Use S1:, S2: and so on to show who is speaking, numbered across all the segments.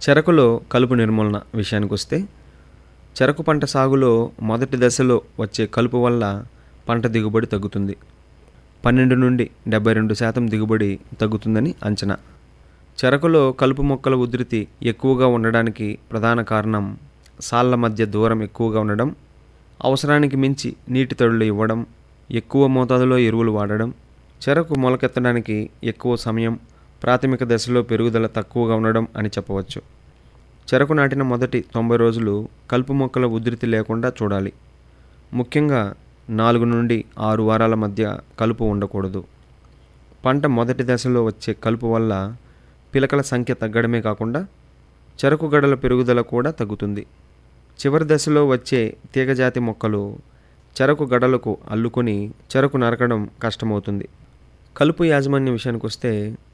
S1: చెరకులో కలుపు నిర్మూలన విషయానికి వస్తే చెరకు పంట సాగులో మొదటి దశలో వచ్చే కలుపు వల్ల పంట దిగుబడి తగ్గుతుంది పన్నెండు నుండి డెబ్బై రెండు శాతం దిగుబడి తగ్గుతుందని అంచనా చెరకులో కలుపు మొక్కల ఉధృతి ఎక్కువగా ఉండడానికి ప్రధాన కారణం సాళ్ళ మధ్య దూరం ఎక్కువగా ఉండడం అవసరానికి మించి నీటి తడులు ఇవ్వడం ఎక్కువ మోతాదులో ఎరువులు వాడడం చెరకు మొలకెత్తడానికి ఎక్కువ సమయం ప్రాథమిక దశలో పెరుగుదల తక్కువగా ఉండడం అని చెప్పవచ్చు చెరకు నాటిన మొదటి తొంభై రోజులు కలుపు మొక్కల ఉధృతి లేకుండా చూడాలి ముఖ్యంగా నాలుగు నుండి ఆరు వారాల మధ్య కలుపు ఉండకూడదు పంట మొదటి దశలో వచ్చే కలుపు వల్ల పిలకల సంఖ్య తగ్గడమే కాకుండా చెరకు గడల పెరుగుదల కూడా తగ్గుతుంది చివరి దశలో వచ్చే తీగజాతి మొక్కలు చెరకు గడలకు అల్లుకొని చెరకు నరకడం కష్టమవుతుంది కలుపు యాజమాన్యం విషయానికి వస్తే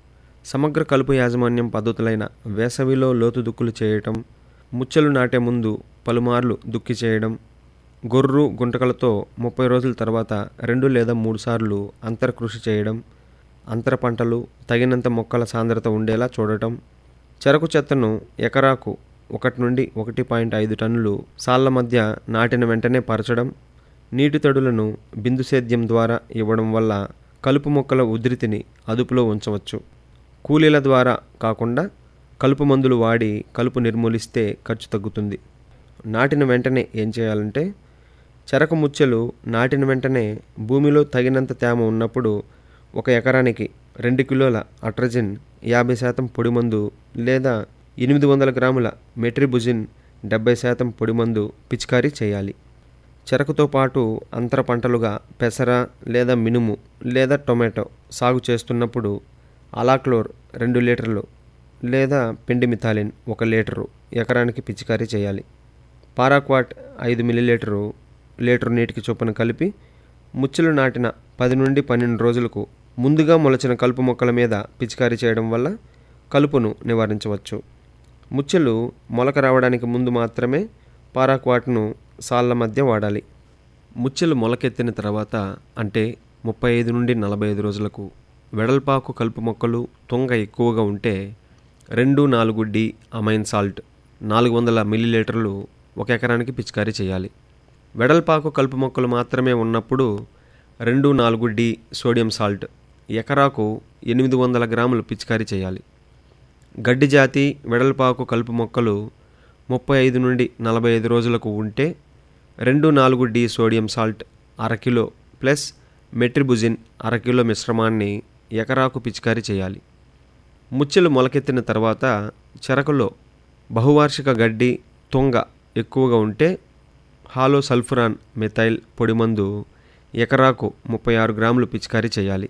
S1: సమగ్ర కలుపు యాజమాన్యం పద్ధతులైన వేసవిలో లోతు దుక్కులు చేయటం ముచ్చలు నాటే ముందు పలుమార్లు దుక్కి చేయడం గొర్రు గుంటకలతో ముప్పై రోజుల తర్వాత రెండు లేదా మూడు సార్లు అంతర కృషి చేయడం అంతర పంటలు తగినంత మొక్కల సాంద్రత ఉండేలా చూడటం చెరకు చెత్తను ఎకరాకు ఒకటి నుండి ఒకటి పాయింట్ ఐదు టన్నులు సాళ్ళ మధ్య నాటిన వెంటనే పరచడం నీటి తడులను బిందు సేద్యం ద్వారా ఇవ్వడం వల్ల కలుపు మొక్కల ఉధృతిని అదుపులో ఉంచవచ్చు కూలీల ద్వారా కాకుండా కలుపు మందులు వాడి కలుపు నిర్మూలిస్తే ఖర్చు తగ్గుతుంది నాటిన వెంటనే ఏం చేయాలంటే చెరకు ముచ్చెలు నాటిన వెంటనే భూమిలో తగినంత తేమ ఉన్నప్పుడు ఒక ఎకరానికి రెండు కిలోల అట్రజిన్ యాభై శాతం పొడి మందు లేదా ఎనిమిది వందల గ్రాముల మెట్రిబుజిన్ డెబ్బై శాతం పొడి మందు పిచికారీ చేయాలి చెరకుతో పాటు అంతర పంటలుగా పెసర లేదా మినుము లేదా టొమాటో సాగు చేస్తున్నప్పుడు అలాక్లోర్ రెండు లీటర్లు లేదా పెండిమిథాలిన్ ఒక లీటరు ఎకరానికి పిచికారీ చేయాలి పారాక్వాట్ ఐదు మిల్లీలీటరు లీటరు నీటికి చొప్పున కలిపి ముచ్చులు నాటిన పది నుండి పన్నెండు రోజులకు ముందుగా మొలచిన కలుపు మొక్కల మీద పిచికారీ చేయడం వల్ల కలుపును నివారించవచ్చు ముచ్చెలు మొలక రావడానికి ముందు మాత్రమే పారాక్వాట్ను సాళ్ళ మధ్య వాడాలి ముచ్చెలు మొలకెత్తిన తర్వాత అంటే ముప్పై ఐదు నుండి నలభై ఐదు రోజులకు వెడల్పాకు కలుపు మొక్కలు తుంగ ఎక్కువగా ఉంటే రెండు నాలుగు డి అమైన్ సాల్ట్ నాలుగు వందల మిల్లీలీటర్లు ఒక ఎకరానికి పిచికారీ చేయాలి వెడల్పాకు కలుపు మొక్కలు మాత్రమే ఉన్నప్పుడు రెండు నాలుగు డి సోడియం సాల్ట్ ఎకరాకు ఎనిమిది వందల గ్రాములు పిచికారీ చేయాలి గడ్డి జాతి వెడల్పాకు కలుపు మొక్కలు ముప్పై ఐదు నుండి నలభై ఐదు రోజులకు ఉంటే రెండు నాలుగు డి సోడియం సాల్ట్ అరకిలో ప్లస్ మెట్రిబుజిన్ అరకిలో మిశ్రమాన్ని ఎకరాకు పిచికారీ చేయాలి ముచ్చెలు మొలకెత్తిన తర్వాత చెరకులో బహువార్షిక గడ్డి తుంగ ఎక్కువగా ఉంటే హాలో సల్ఫురాన్ మెథైల్ పొడిమందు ఎకరాకు ముప్పై ఆరు గ్రాములు పిచికారీ చేయాలి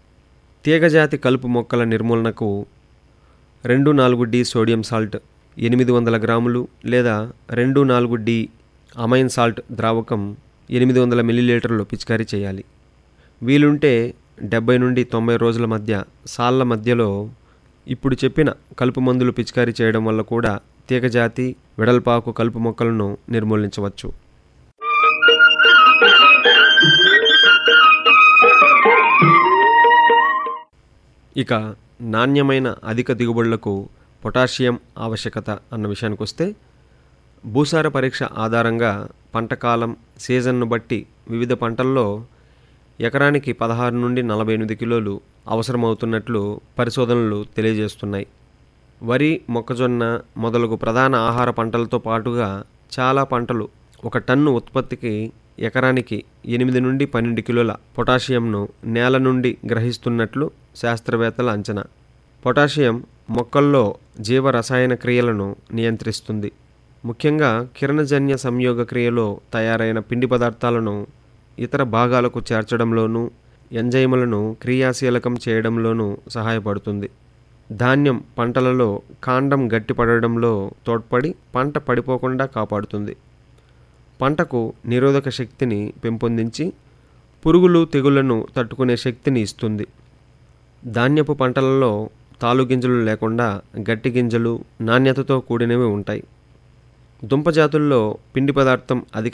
S1: తీగజాతి కలుపు మొక్కల నిర్మూలనకు రెండు నాలుగు డి సోడియం సాల్ట్ ఎనిమిది వందల గ్రాములు లేదా రెండు నాలుగు డి అమైన్ సాల్ట్ ద్రావకం ఎనిమిది వందల మిల్లీలీటర్లు పిచికారీ చేయాలి వీలుంటే డెబ్బై నుండి తొంభై రోజుల మధ్య సాళ్ళ మధ్యలో ఇప్పుడు చెప్పిన కలుపు మందులు పిచికారీ చేయడం వల్ల కూడా తీగజాతి వెడల్పాకు కలుపు మొక్కలను నిర్మూలించవచ్చు ఇక నాణ్యమైన అధిక దిగుబడులకు పొటాషియం ఆవశ్యకత అన్న విషయానికి వస్తే భూసార పరీక్ష ఆధారంగా పంట కాలం సీజన్ను బట్టి వివిధ పంటల్లో ఎకరానికి పదహారు నుండి నలభై ఎనిమిది కిలోలు అవసరమవుతున్నట్లు పరిశోధనలు తెలియజేస్తున్నాయి వరి మొక్కజొన్న మొదలగు ప్రధాన ఆహార పంటలతో పాటుగా చాలా పంటలు ఒక టన్ను ఉత్పత్తికి ఎకరానికి ఎనిమిది నుండి పన్నెండు కిలోల పొటాషియంను నేల నుండి గ్రహిస్తున్నట్లు శాస్త్రవేత్తల అంచనా పొటాషియం మొక్కల్లో జీవ రసాయన క్రియలను నియంత్రిస్తుంది ముఖ్యంగా కిరణజన్య సంయోగ క్రియలో తయారైన పిండి పదార్థాలను ఇతర భాగాలకు చేర్చడంలోనూ ఎంజైములను క్రియాశీలకం చేయడంలోనూ సహాయపడుతుంది ధాన్యం పంటలలో కాండం గట్టిపడడంలో తోడ్పడి పంట పడిపోకుండా కాపాడుతుంది పంటకు నిరోధక శక్తిని పెంపొందించి పురుగులు తెగుళ్లను తట్టుకునే శక్తిని ఇస్తుంది ధాన్యపు పంటలలో తాలు గింజలు లేకుండా గట్టి గింజలు నాణ్యతతో కూడినవి ఉంటాయి దుంప జాతుల్లో పిండి పదార్థం అధిక